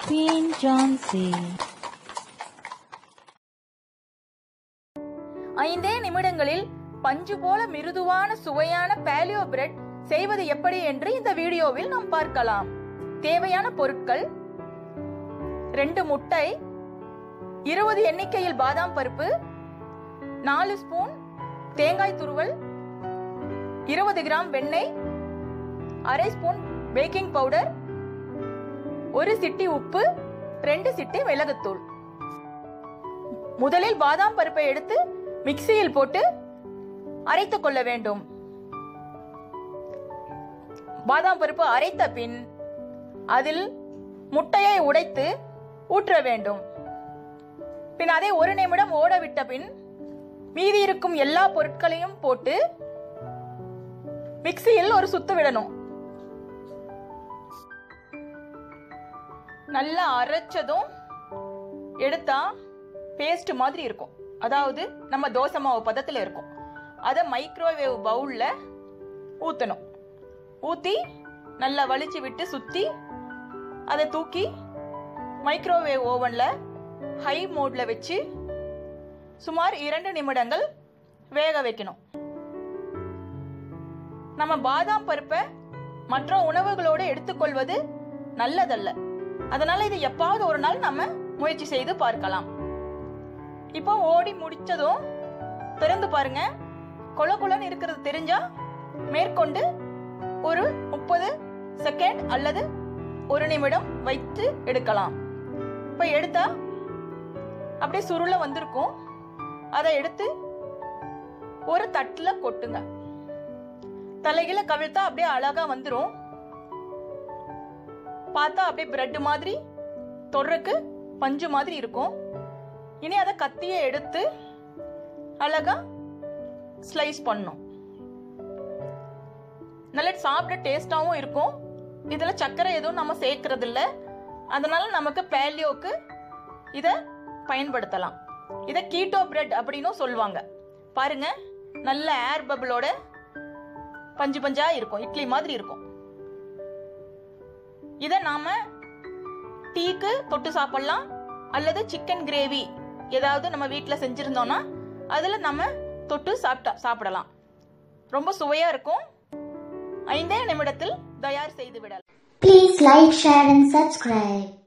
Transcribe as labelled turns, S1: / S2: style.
S1: Queen Johnsy.
S2: ஐந்தே நிமிடங்களில் பஞ்சு போல மிருதுவான சுவையான பேலியோ பிரெட் செய்வது எப்படி என்று இந்த வீடியோவில் நாம் பார்க்கலாம் தேவையான பொருட்கள் ரெண்டு முட்டை இருபது எண்ணிக்கையில் பாதாம் பருப்பு நாலு ஸ்பூன் தேங்காய் துருவல் இருபது கிராம் வெண்ணெய் அரை ஸ்பூன் பேக்கிங் பவுடர் ஒரு சிட்டி உப்பு ரெண்டு சிட்டி மிளகுத்தூள் முதலில் பாதாம் பருப்பை எடுத்து மிக்சியில் போட்டு அரைத்துக் கொள்ள வேண்டும் பாதாம் பருப்பு அரைத்த பின் அதில் முட்டையை உடைத்து ஊற்ற வேண்டும் பின் அதை ஒரு நிமிடம் ஓட விட்ட பின் மீதி இருக்கும் எல்லா பொருட்களையும் போட்டு மிக்சியில் ஒரு சுத்து விடணும் நல்லா அரைச்சதும் எடுத்தா பேஸ்ட் மாதிரி இருக்கும் அதாவது நம்ம தோசை மாவு பதத்தில் இருக்கும் அதை மைக்ரோவேவ் பவுலில் ஊற்றணும் ஊற்றி நல்லா வலிச்சு விட்டு சுற்றி அதை தூக்கி மைக்ரோவேவ் ஓவனில் ஹை மோடில் வச்சு சுமார் இரண்டு நிமிடங்கள் வேக வைக்கணும் நம்ம பாதாம் பருப்பை மற்ற உணவுகளோடு எடுத்துக்கொள்வது நல்லதல்ல அதனால இது எப்பாவது ஒரு நாள் நம்ம முயற்சி செய்து பார்க்கலாம் இப்போ ஓடி முடிச்சதும் திறந்து பாருங்க கொல கொலன்னு இருக்கிறது தெரிஞ்சா மேற்கொண்டு ஒரு முப்பது செகண்ட் அல்லது ஒரு நிமிடம் வைத்து எடுக்கலாம் இப்போ எடுத்தா அப்படியே சுருள வந்திருக்கும் அதை எடுத்து ஒரு தட்டுல கொட்டுங்க தலைகீழ கவிழ்த்தா அப்படியே அழகா வந்துரும் பார்த்தா அப்படியே பிரெட் மாதிரி தொடுறக்கு பஞ்சு மாதிரி இருக்கும் இனி அதை கத்தியை எடுத்து அழகா ஸ்லைஸ் பண்ணும் நல்ல சாப்பிட டேஸ்டாவும் இருக்கும் இதுல சர்க்கரை எதுவும் நம்ம சேர்க்கறது இல்ல அதனால நமக்கு பேலியோக்கு இத பயன்படுத்தலாம் இத கீட்டோ பிரெட் அப்படின்னும் சொல்லுவாங்க பாருங்க நல்ல ஏர் பபிளோட பஞ்சு பஞ்சா இருக்கும் இட்லி மாதிரி இருக்கும் இத நாம டீக்கு தொட்டு சாப்பிடலாம் அல்லது சிக்கன் கிரேவி ஏதாவது நம்ம வீட்டில் செஞ்சிருந்தோம்னா அதில் நம்ம தொட்டு சாப்பிட்டா சாப்பிடலாம் ரொம்ப சுவையா இருக்கும் ஐந்தே நிமிடத்தில் தயார் செய்து விடலாம்
S3: Please like, share and subscribe.